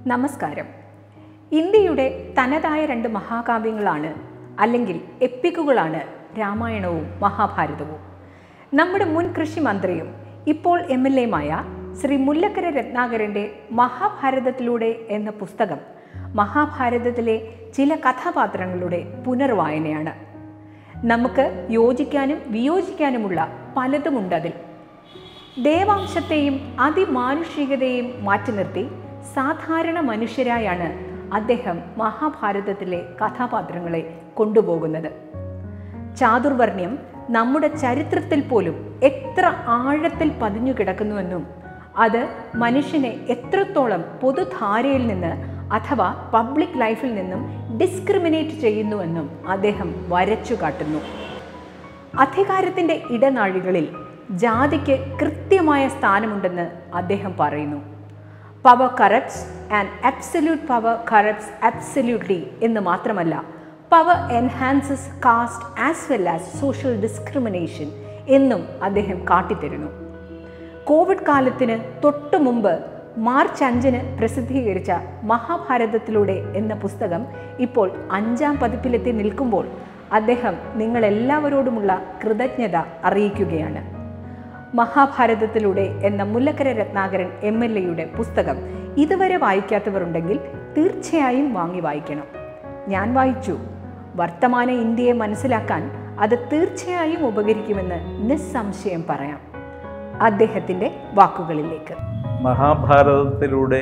നമസ്കാരം ഇന്ത്യയുടെ തനതായ രണ്ട് മഹാകാവ്യങ്ങളാണ് അല്ലെങ്കിൽ എപ്പിക്കുകളാണ് രാമായണവും മഹാഭാരതവും നമ്മുടെ മുൻ കൃഷി മന്ത്രിയും ഇപ്പോൾ എം എൽ എയുമായ ശ്രീ മുല്ലക്കര രത്നാകരൻ്റെ മഹാഭാരതത്തിലൂടെ എന്ന പുസ്തകം മഹാഭാരതത്തിലെ ചില കഥാപാത്രങ്ങളുടെ പുനർവായനയാണ് നമുക്ക് യോജിക്കാനും വിയോജിക്കാനുമുള്ള പലതുമുണ്ടതിൽ ദേവാംശത്തെയും അതിമാനുഷികതയെയും മാറ്റി നിർത്തി സാധാരണ മനുഷ്യരായാണ് അദ്ദേഹം മഹാഭാരതത്തിലെ കഥാപാത്രങ്ങളെ കൊണ്ടുപോകുന്നത് ചാതുർവർണ്ണ്യം നമ്മുടെ ചരിത്രത്തിൽ പോലും എത്ര ആഴത്തിൽ പതിഞ്ഞു കിടക്കുന്നുവെന്നും അത് മനുഷ്യനെ എത്രത്തോളം പൊതുധാരയിൽ നിന്ന് അഥവാ പബ്ലിക് ലൈഫിൽ നിന്നും ഡിസ്ക്രിമിനേറ്റ് ചെയ്യുന്നുവെന്നും അദ്ദേഹം വരച്ചു കാട്ടുന്നു അധികാരത്തിൻ്റെ ഇടനാഴികളിൽ ജാതിക്ക് കൃത്യമായ സ്ഥാനമുണ്ടെന്ന് അദ്ദേഹം പറയുന്നു power corrupts and absolute power corrupts absolutely എന്ന് മാത്രമല്ല power enhances caste as well as social discrimination എന്നും അദ്ദേഹം കാട്ടിത്തരുന്നു കോവിഡ് കാലത്തിന് തൊട്ടു മുമ്പ് മാർച്ച് അഞ്ചിന് പ്രസിദ്ധീകരിച്ച മഹാഭാരതത്തിലൂടെ എന്ന പുസ്തകം ഇപ്പോൾ അഞ്ചാം പതിപ്പിലെത്തി നിൽക്കുമ്പോൾ അദ്ദേഹം നിങ്ങളെല്ലാവരോടുമുള്ള കൃതജ്ഞത അറിയിക്കുകയാണ് മഹാഭാരതത്തിലൂടെ എന്ന മുല്ലക്കര രത്നാകരൻ എം എൽ എയുടെ പുസ്തകം ഇതുവരെ വായിക്കാത്തവരുണ്ടെങ്കിൽ തീർച്ചയായും വാങ്ങി വായിക്കണം ഞാൻ വായിച്ചു വർത്തമാന ഇന്ത്യയെ മനസ്സിലാക്കാൻ അത് തീർച്ചയായും ഉപകരിക്കുമെന്ന് നിസ്സംശയം പറയാം അദ്ദേഹത്തിൻ്റെ വാക്കുകളിലേക്ക് മഹാഭാരതത്തിലൂടെ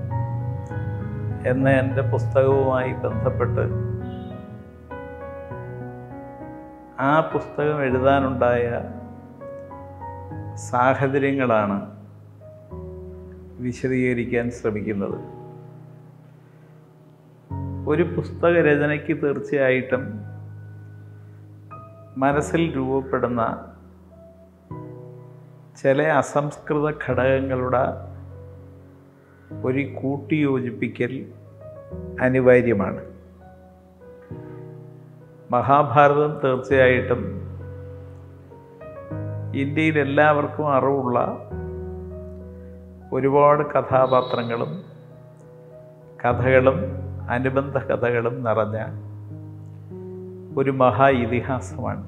എന്ന എൻ്റെ പുസ്തകവുമായി ബന്ധപ്പെട്ട് ആ പുസ്തകം എഴുതാനുണ്ടായ സാഹചര്യങ്ങളാണ് വിശദീകരിക്കാൻ ശ്രമിക്കുന്നത് ഒരു പുസ്തക രചനയ്ക്ക് തീർച്ചയായിട്ടും മനസ്സിൽ രൂപപ്പെടുന്ന ചില അസംസ്കൃത ഘടകങ്ങളുടെ ഒരു കൂട്ടിയോജിപ്പിക്കൽ അനിവാര്യമാണ് മഹാഭാരതം തീർച്ചയായിട്ടും ഇന്ത്യയിൽ എല്ലാവർക്കും അറിവുള്ള ഒരുപാട് കഥാപാത്രങ്ങളും കഥകളും അനുബന്ധ കഥകളും നിറഞ്ഞ ഒരു മഹാ ഇതിഹാസമാണ്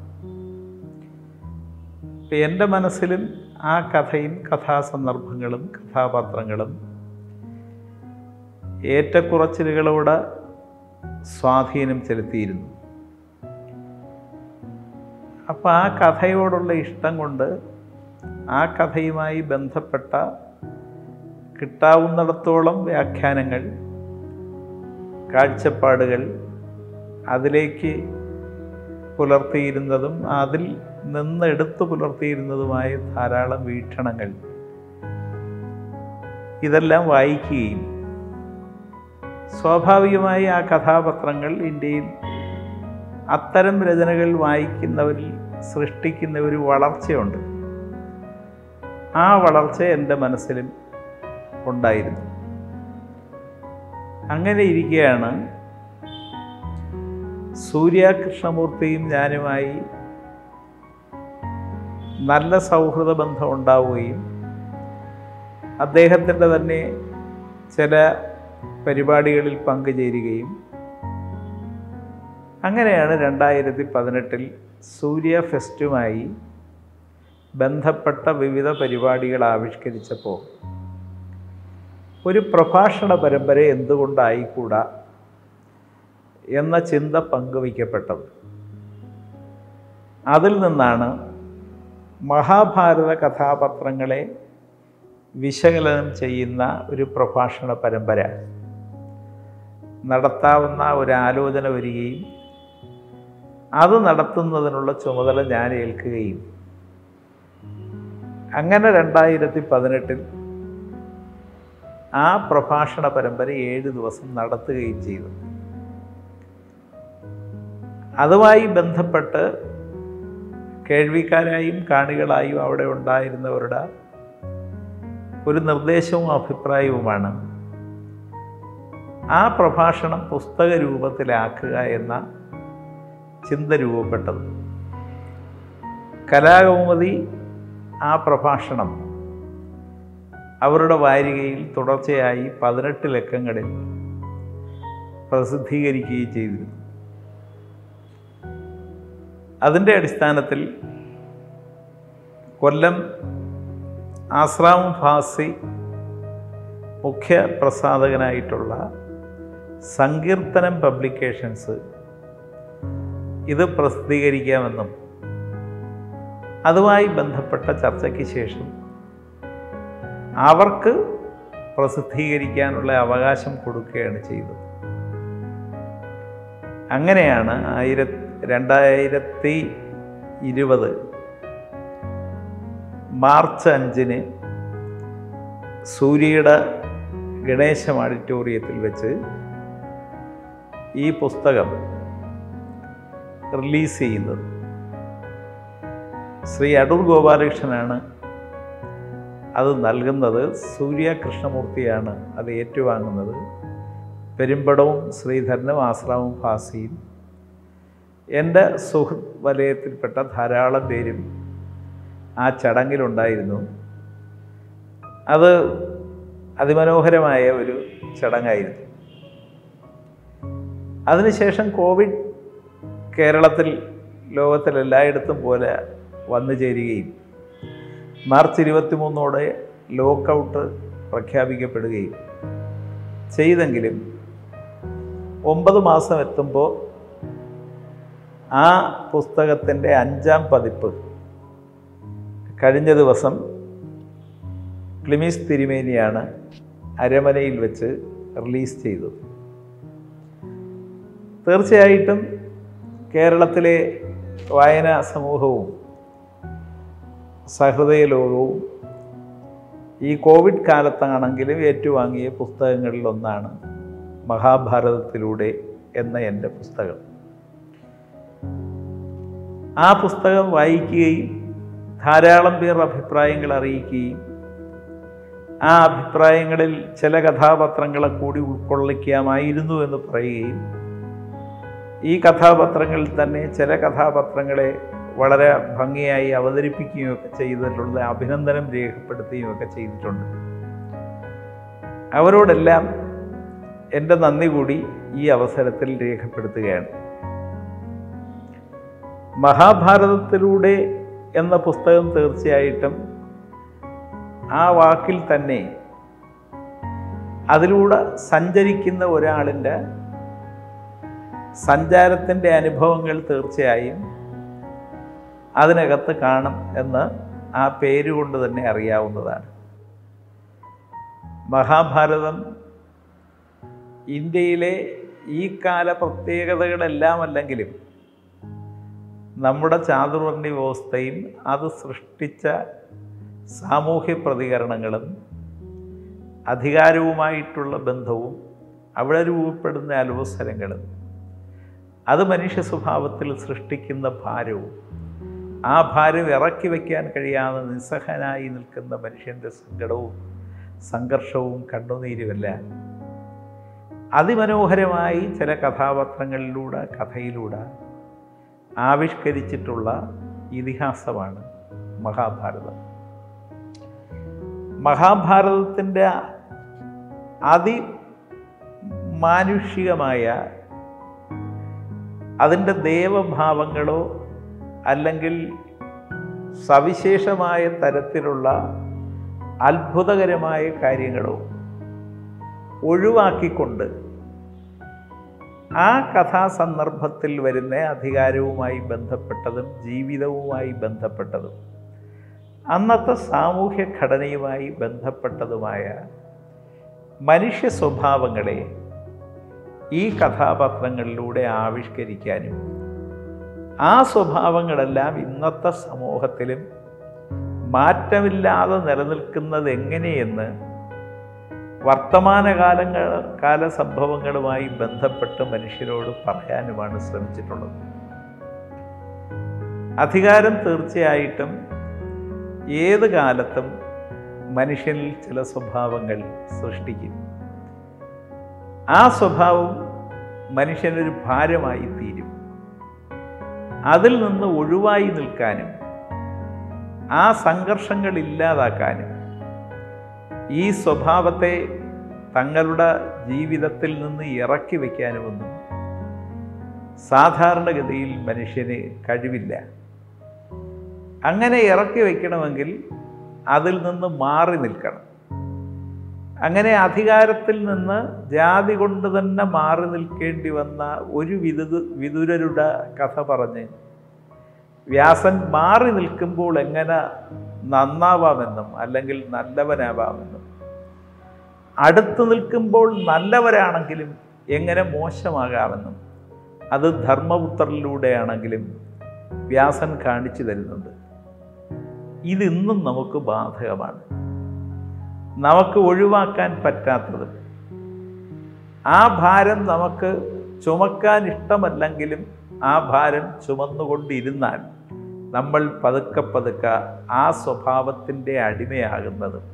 ഇപ്പം എൻ്റെ മനസ്സിലും ആ കഥയും കഥാസന്ദർഭങ്ങളും കഥാപാത്രങ്ങളും ഏറ്റക്കുറച്ചിലുകളോട് സ്വാധീനം ചെലുത്തിയിരുന്നു അപ്പം ആ കഥയോടുള്ള ഇഷ്ടം കൊണ്ട് ആ കഥയുമായി ബന്ധപ്പെട്ട കിട്ടാവുന്നിടത്തോളം വ്യാഖ്യാനങ്ങൾ കാഴ്ചപ്പാടുകൾ അതിലേക്ക് പുലർത്തിയിരുന്നതും അതിൽ നിന്ന് എടുത്തു പുലർത്തിയിരുന്നതുമായ ധാരാളം വീക്ഷണങ്ങൾ ഇതെല്ലാം വായിക്കുകയും സ്വാഭാവികമായി ആ കഥാപാത്രങ്ങൾ ഇന്ത്യയിൽ അത്തരം രചനകൾ വായിക്കുന്നവരിൽ സൃഷ്ടിക്കുന്ന ഒരു വളർച്ചയുണ്ട് ആ വളർച്ച എൻ്റെ മനസ്സിലും ഉണ്ടായിരുന്നു അങ്ങനെ ഇരിക്കുകയാണ് സൂര്യ കൃഷ്ണമൂർത്തിയും ഞാനുമായി നല്ല സൗഹൃദ ബന്ധം ഉണ്ടാവുകയും അദ്ദേഹത്തിൻ്റെ തന്നെ ചില പരിപാടികളിൽ പങ്കുചേരുകയും അങ്ങനെയാണ് രണ്ടായിരത്തി പതിനെട്ടിൽ സൂര്യ ഫെസ്റ്റുമായി ബന്ധപ്പെട്ട വിവിധ പരിപാടികൾ ആവിഷ്കരിച്ചപ്പോൾ ഒരു പ്രഭാഷണ പരമ്പര എന്തുകൊണ്ടായിക്കൂടാ എന്ന ചിന്ത പങ്കുവയ്ക്കപ്പെട്ടത് അതിൽ നിന്നാണ് മഹാഭാരത കഥാപാത്രങ്ങളെ വിശകലനം ചെയ്യുന്ന ഒരു പ്രഭാഷണ പരമ്പര നടത്താവുന്ന ഒരു ആലോചന വരികയും അത് നടത്തുന്നതിനുള്ള ചുമതല ഞാൻ ഏൽക്കുകയും അങ്ങനെ രണ്ടായിരത്തി പതിനെട്ടിൽ ആ പ്രഭാഷണ പരമ്പര ഏഴ് ദിവസം നടത്തുകയും ചെയ്തു അതുമായി ബന്ധപ്പെട്ട് കേൾവിക്കാരായും കാണികളായും അവിടെ ഉണ്ടായിരുന്നവരുടെ ഒരു നിർദ്ദേശവും അഭിപ്രായവുമാണ് ആ പ്രഭാഷണം പുസ്തക രൂപത്തിലാക്കുക എന്ന ചിന്ത രൂപപ്പെട്ടത് കലാകൗമുദി ആ പ്രഭാഷണം അവരുടെ വാരികയിൽ തുടർച്ചയായി പതിനെട്ട് ലക്കങ്ങളിൽ പ്രസിദ്ധീകരിക്കുകയും ചെയ്തിരുന്നു അതിൻ്റെ അടിസ്ഥാനത്തിൽ കൊല്ലം ആശ്രാം ഫാസി മുഖ്യ പ്രസാധകനായിട്ടുള്ള സങ്കീർത്തനം പബ്ലിക്കേഷൻസ് ഇത് പ്രസിദ്ധീകരിക്കാമെന്നും അതുമായി ബന്ധപ്പെട്ട ചർച്ചയ്ക്ക് ശേഷം അവർക്ക് പ്രസിദ്ധീകരിക്കാനുള്ള അവകാശം കൊടുക്കുകയാണ് ചെയ്തത് അങ്ങനെയാണ് ആയിര രണ്ടായിരത്തി ഇരുപത് മാർച്ച് അഞ്ചിന് സൂര്യയുടെ ഗണേശം ഓഡിറ്റോറിയത്തിൽ വെച്ച് ഈ പുസ്തകം റിലീസ് ചെയ്യുന്നത് ശ്രീ അടൂർ ഗോപാലകൃഷ്ണനാണ് അത് നൽകുന്നത് സൂര്യ കൃഷ്ണമൂർത്തിയാണ് അത് ഏറ്റുവാങ്ങുന്നത് പെരുമ്പടവും ശ്രീധരനും ആശ്രാമും ഫാസിയും എൻ്റെ സുഹൃത്ത് വലയത്തിൽപ്പെട്ട ധാരാളം പേരും ആ ചടങ്ങിലുണ്ടായിരുന്നു അത് അതിമനോഹരമായ ഒരു ചടങ്ങായിരുന്നു അതിനുശേഷം കോവിഡ് കേരളത്തിൽ ലോകത്തിൽ എല്ലായിടത്തും പോലെ വന്നു ചേരുകയും മാർച്ച് ഇരുപത്തിമൂന്നോടെ ലോക്കൗട്ട് പ്രഖ്യാപിക്കപ്പെടുകയും ചെയ്തെങ്കിലും ഒമ്പത് മാസം എത്തുമ്പോൾ ആ പുസ്തകത്തിൻ്റെ അഞ്ചാം പതിപ്പ് കഴിഞ്ഞ ദിവസം ക്ലിമീസ് തിരുമേനിയാണ് അരമനയിൽ വെച്ച് റിലീസ് ചെയ്തത് തീർച്ചയായിട്ടും കേരളത്തിലെ വായനാ സമൂഹവും സഹൃദയ ലോകവും ഈ കോവിഡ് കാലത്താണെങ്കിലും ഏറ്റുവാങ്ങിയ പുസ്തകങ്ങളിൽ ഒന്നാണ് മഹാഭാരതത്തിലൂടെ എന്ന എൻ്റെ പുസ്തകം ആ പുസ്തകം വായിക്കുകയും ധാരാളം പേർ അഭിപ്രായങ്ങൾ അറിയിക്കുകയും ആ അഭിപ്രായങ്ങളിൽ ചില കഥാപാത്രങ്ങളെ കൂടി ഉൾക്കൊള്ളിക്കാമായിരുന്നു എന്ന് പറയുകയും ഈ കഥാപാത്രങ്ങളിൽ തന്നെ ചില കഥാപാത്രങ്ങളെ വളരെ ഭംഗിയായി അവതരിപ്പിക്കുകയൊക്കെ ചെയ്തിട്ടുള്ള അഭിനന്ദനം രേഖപ്പെടുത്തുകയും ഒക്കെ ചെയ്തിട്ടുണ്ട് അവരോടെല്ലാം എൻ്റെ നന്ദി കൂടി ഈ അവസരത്തിൽ രേഖപ്പെടുത്തുകയാണ് മഹാഭാരതത്തിലൂടെ എന്ന പുസ്തകം തീർച്ചയായിട്ടും ആ വാക്കിൽ തന്നെ അതിലൂടെ സഞ്ചരിക്കുന്ന ഒരാളിൻ്റെ സഞ്ചാരത്തിൻ്റെ അനുഭവങ്ങൾ തീർച്ചയായും അതിനകത്ത് കാണും എന്ന് ആ പേരുകൊണ്ട് തന്നെ അറിയാവുന്നതാണ് മഹാഭാരതം ഇന്ത്യയിലെ ഈ കാല പ്രത്യേകതകളെല്ലാം അല്ലെങ്കിലും നമ്മുടെ ചാതുർവർണ്ണ വ്യവസ്ഥയും അത് സൃഷ്ടിച്ച സാമൂഹ്യ പ്രതികരണങ്ങളും അധികാരവുമായിട്ടുള്ള ബന്ധവും അവിടെ രൂപപ്പെടുന്ന അലോസരങ്ങളും അത് മനുഷ്യ സ്വഭാവത്തിൽ സൃഷ്ടിക്കുന്ന ഭാരവും ആ ഭാരം ഇറക്കി വയ്ക്കാൻ കഴിയാതെ നിസ്സഹനായി നിൽക്കുന്ന മനുഷ്യൻ്റെ സങ്കടവും സംഘർഷവും കണ്ണുനീരുമെല്ലാം അതിമനോഹരമായി ചില കഥാപാത്രങ്ങളിലൂടെ കഥയിലൂടെ ആവിഷ്കരിച്ചിട്ടുള്ള ഇതിഹാസമാണ് മഹാഭാരതം മഹാഭാരതത്തിൻ്റെ അതി മാനുഷികമായ അതിൻ്റെ ദേവഭാവങ്ങളോ അല്ലെങ്കിൽ സവിശേഷമായ തരത്തിലുള്ള അത്ഭുതകരമായ കാര്യങ്ങളോ ഒഴിവാക്കിക്കൊണ്ട് ആ കഥാസന്ദർഭത്തിൽ വരുന്ന അധികാരവുമായി ബന്ധപ്പെട്ടതും ജീവിതവുമായി ബന്ധപ്പെട്ടതും അന്നത്തെ സാമൂഹ്യ ഘടനയുമായി ബന്ധപ്പെട്ടതുമായ മനുഷ്യ സ്വഭാവങ്ങളെ ഈ കഥാപാത്രങ്ങളിലൂടെ ആവിഷ്കരിക്കാനും ആ സ്വഭാവങ്ങളെല്ലാം ഇന്നത്തെ സമൂഹത്തിലും മാറ്റമില്ലാതെ നിലനിൽക്കുന്നത് എങ്ങനെയെന്ന് വർത്തമാനകാലങ്ങൾ കാല സംഭവങ്ങളുമായി ബന്ധപ്പെട്ട് മനുഷ്യരോട് പറയാനുമാണ് ശ്രമിച്ചിട്ടുള്ളത് അധികാരം തീർച്ചയായിട്ടും ഏത് കാലത്തും മനുഷ്യനിൽ ചില സ്വഭാവങ്ങൾ സൃഷ്ടിക്കും ആ സ്വഭാവം മനുഷ്യനൊരു ഭാരമായി തീരും അതിൽ നിന്ന് ഒഴിവായി നിൽക്കാനും ആ സംഘർഷങ്ങൾ ഇല്ലാതാക്കാനും ഈ സ്വഭാവത്തെ തങ്ങളുടെ ജീവിതത്തിൽ നിന്ന് ഇറക്കി വയ്ക്കാനുമൊന്നും സാധാരണഗതിയിൽ മനുഷ്യന് കഴിവില്ല അങ്ങനെ ഇറക്കി വയ്ക്കണമെങ്കിൽ അതിൽ നിന്ന് മാറി നിൽക്കണം അങ്ങനെ അധികാരത്തിൽ നിന്ന് ജാതി കൊണ്ട് തന്നെ മാറി നിൽക്കേണ്ടി വന്ന ഒരു വിദു വിദുരരുടെ കഥ പറഞ്ഞ് വ്യാസൻ മാറി നിൽക്കുമ്പോൾ എങ്ങനെ നന്നാവാമെന്നും അല്ലെങ്കിൽ നല്ലവനാവാമെന്നും അടുത്ത് നിൽക്കുമ്പോൾ നല്ലവരാണെങ്കിലും എങ്ങനെ മോശമാകാമെന്നും അത് ധർമ്മപുത്രരിലൂടെയാണെങ്കിലും വ്യാസൻ കാണിച്ചു തരുന്നുണ്ട് ഇതിന്നും നമുക്ക് ബാധകമാണ് നമുക്ക് ഒഴിവാക്കാൻ പറ്റാത്തതും ആ ഭാരം നമുക്ക് ചുമക്കാൻ ഇഷ്ടമല്ലെങ്കിലും ആ ഭാരം ചുമന്നുകൊണ്ടിരുന്നാൽ നമ്മൾ പതുക്കെ പതുക്കെ ആ സ്വഭാവത്തിൻ്റെ അടിമയാകുന്നതും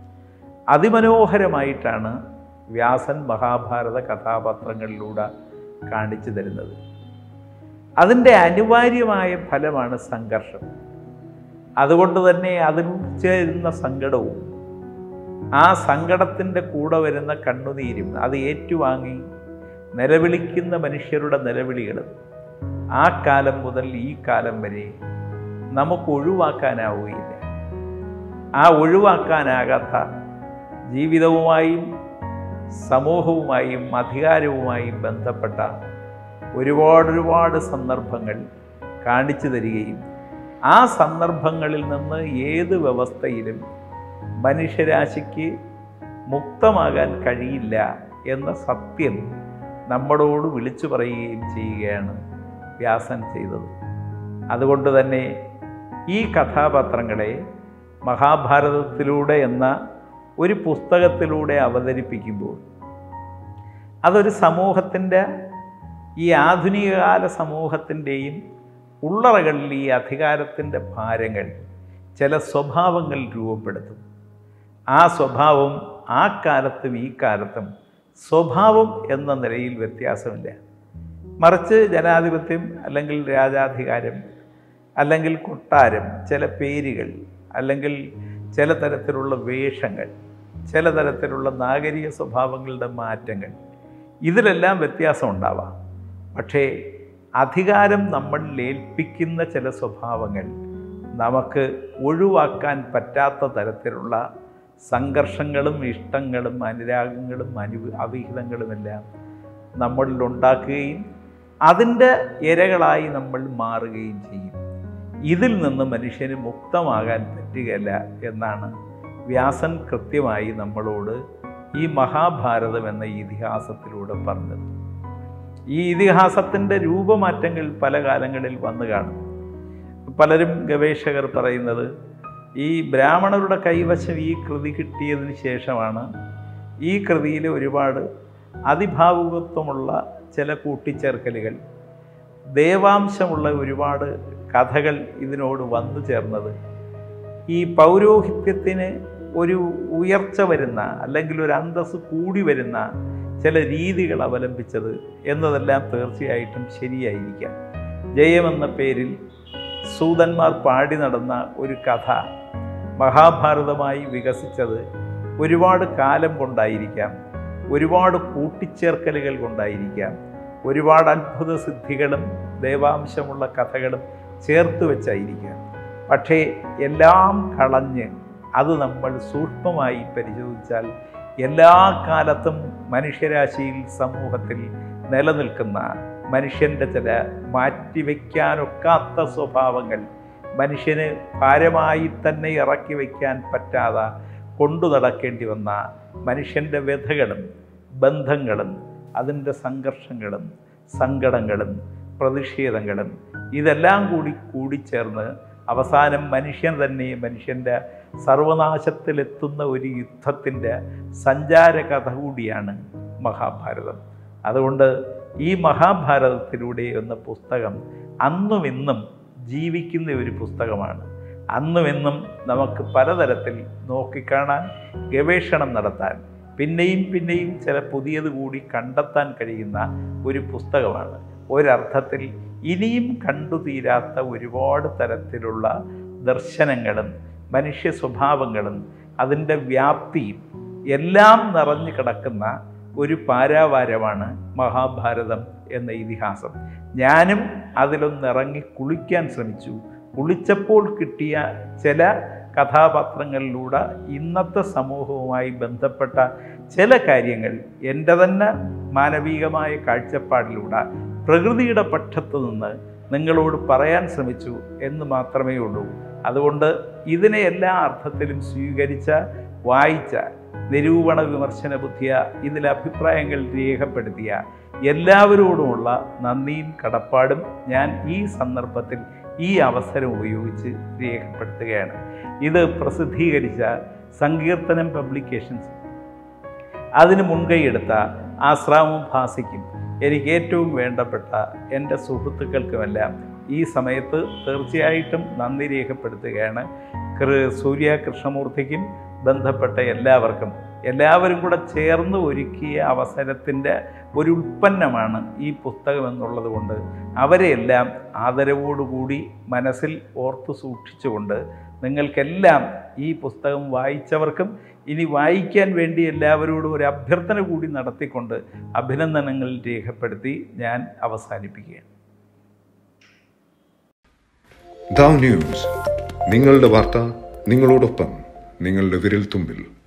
അതിമനോഹരമായിട്ടാണ് വ്യാസൻ മഹാഭാരത കഥാപാത്രങ്ങളിലൂടെ കാണിച്ചു തരുന്നത് അതിൻ്റെ അനിവാര്യമായ ഫലമാണ് സംഘർഷം അതുകൊണ്ട് തന്നെ അതിൽ ചേരുന്ന സങ്കടവും ആ സങ്കടത്തിൻ്റെ കൂടെ വരുന്ന കണ്ണുനീരും അത് ഏറ്റുവാങ്ങി നിലവിളിക്കുന്ന മനുഷ്യരുടെ നിലവിളികളും ആ കാലം മുതൽ ഈ കാലം വരെ നമുക്ക് ഒഴിവാക്കാനാവുകയില്ല ആ ഒഴിവാക്കാനാകാത്ത ജീവിതവുമായും സമൂഹവുമായും അധികാരവുമായും ബന്ധപ്പെട്ട ഒരുപാട് ഒരുപാട് സന്ദർഭങ്ങൾ കാണിച്ചു തരികയും ആ സന്ദർഭങ്ങളിൽ നിന്ന് ഏത് വ്യവസ്ഥയിലും മനുഷ്യരാശിക്ക് മുക്തമാകാൻ കഴിയില്ല എന്ന സത്യം നമ്മളോട് വിളിച്ചു പറയുകയും ചെയ്യുകയാണ് വ്യാസൻ ചെയ്തത് അതുകൊണ്ട് തന്നെ ഈ കഥാപാത്രങ്ങളെ മഹാഭാരതത്തിലൂടെ എന്ന ഒരു പുസ്തകത്തിലൂടെ അവതരിപ്പിക്കുമ്പോൾ അതൊരു സമൂഹത്തിൻ്റെ ഈ ആധുനികകാല സമൂഹത്തിൻ്റെയും ഉള്ളറകളിൽ ഈ അധികാരത്തിൻ്റെ ഭാരങ്ങൾ ചില സ്വഭാവങ്ങൾ രൂപപ്പെടുത്തും ആ സ്വഭാവം ആ കാലത്തും ഈ കാലത്തും സ്വഭാവം എന്ന നിലയിൽ വ്യത്യാസമില്ല മറിച്ച് ജനാധിപത്യം അല്ലെങ്കിൽ രാജാധികാരം അല്ലെങ്കിൽ കൊട്ടാരം ചില പേരുകൾ അല്ലെങ്കിൽ ചില തരത്തിലുള്ള വേഷങ്ങൾ ചില തരത്തിലുള്ള നാഗരിക സ്വഭാവങ്ങളുടെ മാറ്റങ്ങൾ ഇതിലെല്ലാം വ്യത്യാസം ഉണ്ടാവാം പക്ഷേ അധികാരം നമ്മളിൽ ഏൽപ്പിക്കുന്ന ചില സ്വഭാവങ്ങൾ നമുക്ക് ഒഴിവാക്കാൻ പറ്റാത്ത തരത്തിലുള്ള സംഘർഷങ്ങളും ഇഷ്ടങ്ങളും അനുരാഗങ്ങളും അനു അവിഹിതങ്ങളുമെല്ലാം നമ്മളിൽ ഉണ്ടാക്കുകയും അതിൻ്റെ ഇരകളായി നമ്മൾ മാറുകയും ചെയ്യും ഇതിൽ നിന്ന് മനുഷ്യന് മുക്തമാകാൻ പറ്റുകയില്ല എന്നാണ് വ്യാസൻ കൃത്യമായി നമ്മളോട് ഈ മഹാഭാരതം എന്ന ഇതിഹാസത്തിലൂടെ പറഞ്ഞത് ഈ ഇതിഹാസത്തിൻ്റെ രൂപമാറ്റങ്ങൾ പല കാലങ്ങളിൽ വന്നു കാണും പലരും ഗവേഷകർ പറയുന്നത് ഈ ബ്രാഹ്മണരുടെ കൈവശം ഈ കൃതി കിട്ടിയതിന് ശേഷമാണ് ഈ കൃതിയിൽ ഒരുപാട് അതിഭാവുകത്വമുള്ള ചില കൂട്ടിച്ചേർക്കലുകൾ ദേവാംശമുള്ള ഒരുപാട് കഥകൾ ഇതിനോട് വന്നു ചേർന്നത് ഈ പൗരോഹിത്യത്തിന് ഒരു ഉയർച്ച വരുന്ന അല്ലെങ്കിൽ ഒരു അന്തസ് കൂടി വരുന്ന ചില രീതികൾ അവലംബിച്ചത് എന്നതെല്ലാം തീർച്ചയായിട്ടും ശരിയായിരിക്കാം ജയമെന്ന പേരിൽ സൂതന്മാർ പാടി നടന്ന ഒരു കഥ മഹാഭാരതമായി വികസിച്ചത് ഒരുപാട് കാലം കൊണ്ടായിരിക്കാം ഒരുപാട് കൂട്ടിച്ചേർക്കലുകൾ കൊണ്ടായിരിക്കാം ഒരുപാട് അത്ഭുത സിദ്ധികളും ദേവാംശമുള്ള കഥകളും ചേർത്ത് വെച്ചായിരിക്കാം പക്ഷേ എല്ലാം കളഞ്ഞ് അത് നമ്മൾ സൂക്ഷ്മമായി പരിശോധിച്ചാൽ എല്ലാ കാലത്തും മനുഷ്യരാശിയിൽ സമൂഹത്തിൽ നിലനിൽക്കുന്ന മനുഷ്യൻ്റെ ചില മാറ്റിവെക്കാനൊക്കാത്ത സ്വഭാവങ്ങൾ മനുഷ്യന് ഭാരമായി തന്നെ ഇറക്കി വയ്ക്കാൻ പറ്റാതെ കൊണ്ടു നടക്കേണ്ടി വന്ന മനുഷ്യൻ്റെ വ്യഥകളും ബന്ധങ്ങളും അതിൻ്റെ സംഘർഷങ്ങളും സങ്കടങ്ങളും പ്രതിഷേധങ്ങളും ഇതെല്ലാം കൂടി കൂടിച്ചേർന്ന് അവസാനം മനുഷ്യൻ തന്നെ മനുഷ്യൻ്റെ സർവനാശത്തിലെത്തുന്ന ഒരു യുദ്ധത്തിൻ്റെ സഞ്ചാര കഥ കൂടിയാണ് മഹാഭാരതം അതുകൊണ്ട് ഈ മഹാഭാരതത്തിലൂടെ എന്ന പുസ്തകം അന്നും ഇന്നും ജീവിക്കുന്ന ഒരു പുസ്തകമാണ് അന്നും ഇന്നും നമുക്ക് പലതരത്തിൽ നോക്കിക്കാണാൻ ഗവേഷണം നടത്താൻ പിന്നെയും പിന്നെയും ചില പുതിയത് കൂടി കണ്ടെത്താൻ കഴിയുന്ന ഒരു പുസ്തകമാണ് ഒരർത്ഥത്തിൽ ഇനിയും കണ്ടു തീരാത്ത ഒരുപാട് തരത്തിലുള്ള ദർശനങ്ങളും മനുഷ്യ സ്വഭാവങ്ങളും അതിൻ്റെ വ്യാപ്തിയും എല്ലാം നിറഞ്ഞു കിടക്കുന്ന ഒരു പാരാവാരമാണ് മഹാഭാരതം എന്ന ഇതിഹാസം ഞാനും അതിലൊന്നിറങ്ങി കുളിക്കാൻ ശ്രമിച്ചു കുളിച്ചപ്പോൾ കിട്ടിയ ചില കഥാപാത്രങ്ങളിലൂടെ ഇന്നത്തെ സമൂഹവുമായി ബന്ധപ്പെട്ട ചില കാര്യങ്ങൾ എൻ്റെ തന്നെ മാനവികമായ കാഴ്ചപ്പാടിലൂടെ പ്രകൃതിയുടെ പക്ഷത്ത് നിന്ന് നിങ്ങളോട് പറയാൻ ശ്രമിച്ചു എന്ന് മാത്രമേ ഉള്ളൂ അതുകൊണ്ട് ഇതിനെ എല്ലാ അർത്ഥത്തിലും സ്വീകരിച്ച വായിച്ച നിരൂപണ വിമർശന ബുദ്ധിയ ഇതിൽ അഭിപ്രായങ്ങൾ രേഖപ്പെടുത്തിയ എല്ലാവരോടുമുള്ള നന്ദിയും കടപ്പാടും ഞാൻ ഈ സന്ദർഭത്തിൽ ഈ അവസരം ഉപയോഗിച്ച് രേഖപ്പെടുത്തുകയാണ് ഇത് പ്രസിദ്ധീകരിച്ച സങ്കീർത്തനം പബ്ലിക്കേഷൻസ് അതിന് മുൻകൈയെടുത്ത ആശ്രാമം ഭാസിക്കും എനിക്ക് ഏറ്റവും വേണ്ടപ്പെട്ട എൻ്റെ സുഹൃത്തുക്കൾക്കുമെല്ലാം ഈ സമയത്ത് തീർച്ചയായിട്ടും നന്ദി രേഖപ്പെടുത്തുകയാണ് കൃ- സൂര്യ കൃഷ്ണമൂർത്തിക്കും ബന്ധപ്പെട്ട എല്ലാവർക്കും എല്ലാവരും കൂടെ ചേർന്ന് ഒരുക്കിയ അവസരത്തിൻ്റെ ഒരു ഉൽപ്പന്നമാണ് ഈ പുസ്തകം എന്നുള്ളത് കൊണ്ട് അവരെയെല്ലാം ആദരവോടുകൂടി മനസ്സിൽ ഓർത്തു സൂക്ഷിച്ചുകൊണ്ട് നിങ്ങൾക്കെല്ലാം ഈ പുസ്തകം വായിച്ചവർക്കും ഇനി വായിക്കാൻ വേണ്ടി എല്ലാവരോടും ഒരു അഭ്യർത്ഥന കൂടി നടത്തിക്കൊണ്ട് അഭിനന്ദനങ്ങൾ രേഖപ്പെടുത്തി ഞാൻ അവസാനിപ്പിക്കുകയാണ് ദാവ് ന്യൂസ് നിങ്ങളുടെ വാർത്ത നിങ്ങളോടൊപ്പം നിങ്ങളുടെ വിരൽ തുമ്പിൽ